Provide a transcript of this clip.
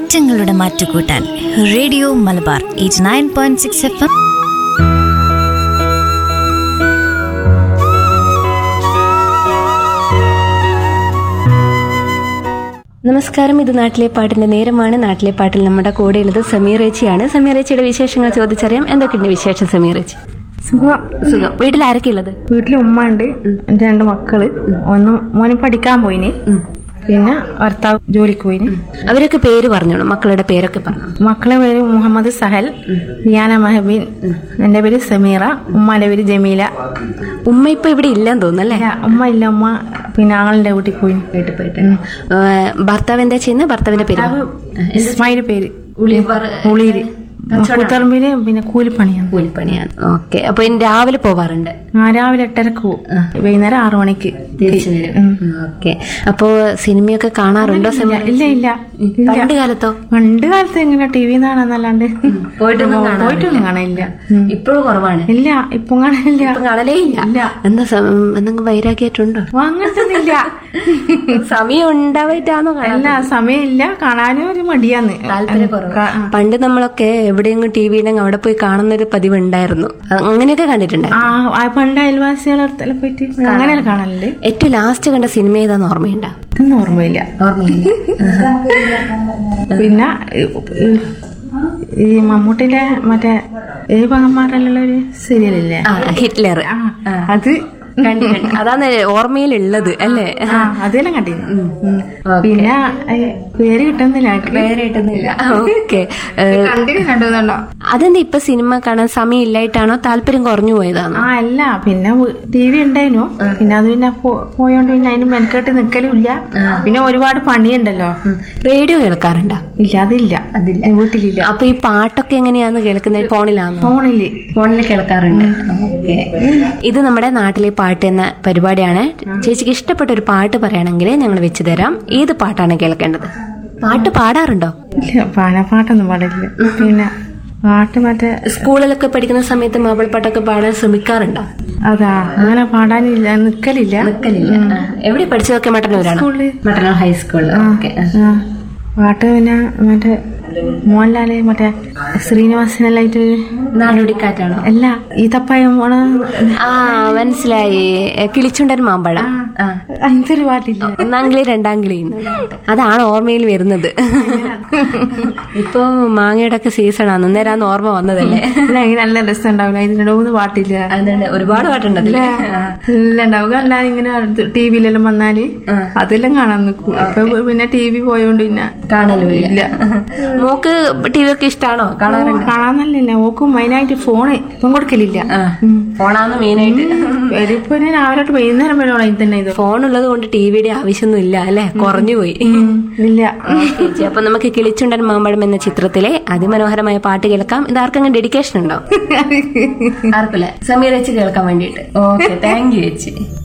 മാറ്റങ്ങളുടെ മാറ്റുകൂട്ടാൻ radio Malabar eight nine point six F M നമസ്കാരം ഇത് നാട്ടിലെ പാട്ടിന്റെ നേരമാണ് നാട്ടിലെ പാട്ടിൽ നമ്മുടെ കൂടെയുള്ളത് സമീർ ചേച്ചിയാണ് സമീർ ചേച്ചിയുടെ വിശേഷങ്ങൾ ചോദിച്ചറിയാം എന്തൊക്കെയുണ്ട് വിശേഷം സമീർ ചേച്ചി സുഖം സുഖം വീട്ടിൽ ആരൊക്കെ ഉള്ളത് വീട്ടിൽ ഉമ്മ ഉണ്ട് എന്റെ രണ്ട് മക്കള് ഒന്ന് മോന് പഠിക്കാൻ പോയിന് പിന്നെ ഭർത്താവ് ജോലിക്ക് പോയിന് അവരൊക്കെ പേര് പറഞ്ഞോളൂ മക്കളുടെ പേരൊക്കെ പറഞ്ഞു മക്കളെ പേര് മുഹമ്മദ് സഹൽ റിയാന മഹബീൻ എന്റെ പേര് സമീറ ഉമ്മാന്റെ പേര് ജമീല ഉമ്മ ഇപ്പൊ ഇവിടെ ഇല്ലെന്ന് തോന്നുന്നല്ലേ ഇല്ല, ഉമ്മ ഇല്ല ഉമ്മ പിന്നെ ആങ്ങളുടെ വീട്ടിൽ പോയി വീട്ടിൽ പോയിട്ട് ഭർത്താവ് എന്താ ചെയ്യുന്നത് ഭർത്താവിന്റെ പേര് ഇസ്മായില് പേര് ഉളിയില് കൂത്തറമ്പില് പിന്നെ കൂലിപ്പണിയാണ് കൂലിപ്പണിയാണ് ഓക്കെ അപ്പൊ ഇനി രാവിലെ പോവാറുണ്ട് ആ രാവിലെ എട്ടരക്ക് പോകും വൈകുന്നേരം ആറു മണിക്ക് തിരിച്ചു വരും ഓക്കെ അപ്പോ സിനിമയൊക്കെ കാണാറുണ്ടോ സമീർ ഇല്ല ഇല്ല പണ്ട് കാലത്തോ പണ്ട് കാലത്ത് എങ്ങനെ ടി വി കാണാന്നല്ലാണ്ട് പോയിട്ടൊന്നും കാണാറില്ല. പോയിട്ടൊന്നും കാണില്ല ഇപ്പോഴും കുറവാണ് ഇല്ല ഇപ്പം കാണില്ല ഇപ്പം കാണലേ ഇല്ല എന്താ സം- എന്തെങ്കിലും വൈരാഗ്യമായിട്ടുണ്ടോ അങ്ങനത്തൊന്നുമില്ല സമയം ഉണ്ടാവായിട്ടാണോ അല്ല സമയമില്ല കാണാനും ഒരു മടിയാന്ന് ക- പണ്ട് നമ്മളൊക്കെ എവിടെയെങ്കിലും ടി വിയിലെങ്കിൽ അവിടെ പോയി കാണുന്ന ഒരു പതിവ് ഉണ്ടായിരുന്നു അങ്ങനെയൊക്കെ കണ്ടിട്ടുണ്ട് ആ ആ പണ്ട് അയൽവാസികളെ അടുത്തെല്ലാം പോയിട്ട് അങ്ങനെയല്ല കാണലുണ്ട് ഏറ്റവും ലാസ്റ്റ് കണ്ട സിനിമ ഏതാന്ന് ഓർമ്മയുണ്ടോ ഇതൊന്നും ഓർമ്മയില്ല ഓർമ്മയില്ല പിന്നെ ഈ- ഈ മമ്മൂട്ടിന്റെ മറ്റേ ഈ പകന്മാരെല്ലാം ഒരു സീരിയലില്ലേ ആ ഹിറ്റ്ലർ ആ, അത് കണ്ടിട്ടുണ്ട് അതാണ് ഓർമ്മയിലുള്ളത് അല്ലേ ആ അതെല്ലാം കണ്ടിരുന്നു ഉം. പിന്നെ ഏ, പേര് കിട്ടുന്നില്ല വേറെ കിട്ടുന്നില്ല ഓക്കെ കണ്ടിന് രണ്ടുമൂന്നെണ്ണം അതെന്താ ഇപ്പൊ സിനിമ കാണാൻ സമയം ഇല്ലായിട്ടാണോ താല്പര്യം കുറഞ്ഞു പോയതാണോ ആ അല്ല പിന്നെ ടി വി ഉണ്ടായിരുന്നു പിന്നെ അത് പിന്നെ പോ- പോയോണ്ട് പിന്നെ അതിന് മെനക്കെട്ട് നിക്കലുമില്ല പിന്നെ ഒരുപാട് പണിയുണ്ടല്ലോ റേഡിയോ കേൾക്കാറുണ്ടോ ഇല്ല അതില്ല അതില്ല വീട്ടിലില്ല അപ്പൊ ഈ പാട്ടൊക്കെ എങ്ങനെയാന്ന് കേൾക്കുന്നത് ഫോണിലാണോ ഫോണില് ഫോണിൽ കേൾക്കാറുണ്ട് ഓക്കെ ഇത് നമ്മുടെ നാട്ടിലെ പാട്ട് എന്ന പരിപാടിയാണ് ചേച്ചിക്ക് ഇഷ്ടപ്പെട്ട ഒരു പാട്ട് പറയുകയാണെങ്കിൽ ഞങ്ങൾ വെച്ച് തരാം ഏത് പാട്ടാണ് കേൾക്കേണ്ടത് പാട്ട് പാടാറുണ്ടോ ഇല്ല പാന പാട്ടൊന്നും പാടില്ല പിന്നെ പാട്ട് മറ്റേ സ്കൂളിലൊക്കെ പഠിക്കുന്ന സമയത്ത് മാപ്പിള പാട്ടൊക്കെ പാടാൻ ശ്രമിക്കാറുണ്ടോ അതാ അങ്ങനെ പാടാനില്ല നിക്കലില്ല നിൽക്കലില്ല എവിടെ പഠിച്ചതൊക്കെ മട്ടന്നൂരാണ് സ്കൂളില് മട്ടന്നൂർ ഹൈസ്കൂളിൽ ഓക്കെ ആ, പാട്ട് പിന്നെ മറ്റേ മോഹൻലാല് മറ്റേ ശ്രീനിവാസനെല്ലായിട്ട് നാടോടിക്കാറ്റാണോ അല്ല ഈ തപ്പായം പോണ ആ മനസ്സിലായി എ, കിളിച്ചുണ്ടൻ മാമ്പഴം ആ അങ്ങനത്തെ ഒരു പാട്ടില്ല ഒന്നാം കിളി രണ്ടാം കിളി അതാണ് ഓർമ്മയിൽ വരുന്നത് ഇപ്പൊ മാങ്ങയുടെ ഒക്കെ സീസൺ ആണ് അന്നേരാന്ന് ഓർമ്മ വന്നതല്ലേ അല്ല ഇത് നല്ല രസം ഉണ്ടാവില്ല ഇതിന് രണ്ട് മൂന്ന് പാട്ടില്ല അതുകൊണ്ട് ഒരുപാട് പാട്ടുണ്ടല്ലേ ഇല്ല ഉണ്ടാവുക അല്ലാതെ ഇങ്ങനെ ടി വിയിലെല്ലാം വന്നാല് അതെല്ലാം കാണാൻ നിൽക്കും ഇപ്പൊ പിന്നെ ടി വി പോയോണ്ട് പിന്നെ കാണലും ഇല്ല മോക്ക് ടി വി ഒക്കെ ഇഷ്ടാണോ കാണാറുണ്ട് കാണാന്നല്ല ഓക്കും മെയിനായിട്ട് ഫോണ് ഇപ്പം കൊടുക്കലില്ല ഫോണാന്ന് മെയിനായിട്ട് ഇപ്പൊ ഞാൻ രാവിലെ തൊട്ട് വൈകുന്നേരം വരെ ഇത് തന്നെ ഇത് ഫോൺ ഉള്ളത് കൊണ്ട് ടി വിയുടെ ആവശ്യമൊന്നും ഇല്ല അല്ലെ കുറഞ്ഞു പോയി ഇല്ല ചേച്ചി അപ്പൊ നമുക്ക് കിളിച്ചുണ്ടൻ മാമ്പഴം എന്ന ചിത്രത്തിലെ അതിമനോഹരമായ പാട്ട് കേൾക്കാം ഇത് ആർക്കെങ്കിലും ഡെഡിക്കേഷൻ ഉണ്ടോ ആർക്കില്ല സമീർ ചേച്ചി കേൾക്കാൻ വേണ്ടിയിട്ട് ഓക്കെ താങ്ക് യു ചേച്ചി